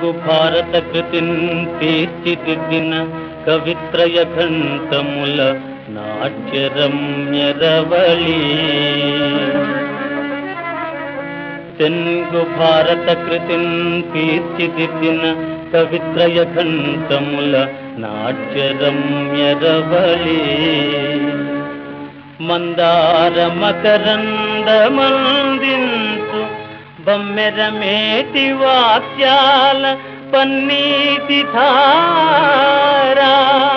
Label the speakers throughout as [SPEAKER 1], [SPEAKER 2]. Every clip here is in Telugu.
[SPEAKER 1] భారత కృతిన్ తీర్చిదిద్దిన కవిత్రయ ఘంటముల నాట్యరమ్యరవళి తెన్గు భారత కృతిన్ తీర్చిదిద్దిన కవిత్రయ ఘంటముల నాట్యరమ్యరవళి మందార మకరంద మందించు బమ్మెరమేటి వాక్యాల పన్నీటి ధారా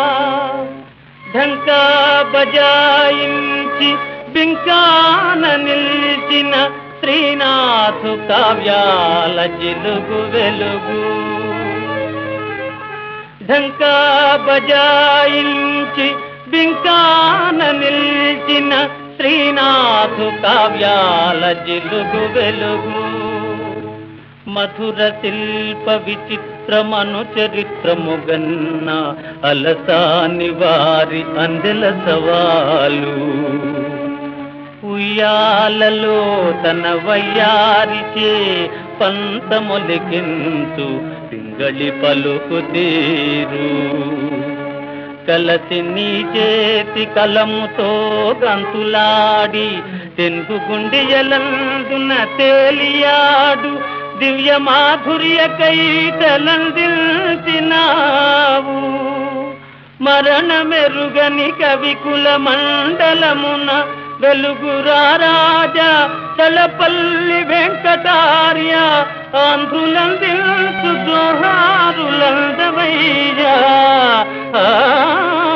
[SPEAKER 1] ఢంకా బజాయించి బింకాన నిలిచిన శ్రీనాథు కావ్యాల జిలుగు వెలుగు ఢంకా బజాయించి బింకాన నిలిచిన శ్రీనాథు కావ్యాల జిలుగు వెలుగు మధుర శిల్ప విచిత్రమను చరిత్రముగన్న అలసాని వారి అందెల సవాలు ఉయ్యాలలో తన వయ్యారిచే పంతమొలికించు పింగళి పలుకు తీరు కలసి నీ చేతి కలముతో గంతులాడి తెన్గు గుండెయలందున తేలియాడు దివ్య మాధుర్య కైటలందిల్చినావు మరణమెరుగని కవికుల మండలమున వెలుగురారాజా తలపల్లి వెంకటార్య ఆంధ్రులందిల్చు జోహారులందవయ్యా ఆ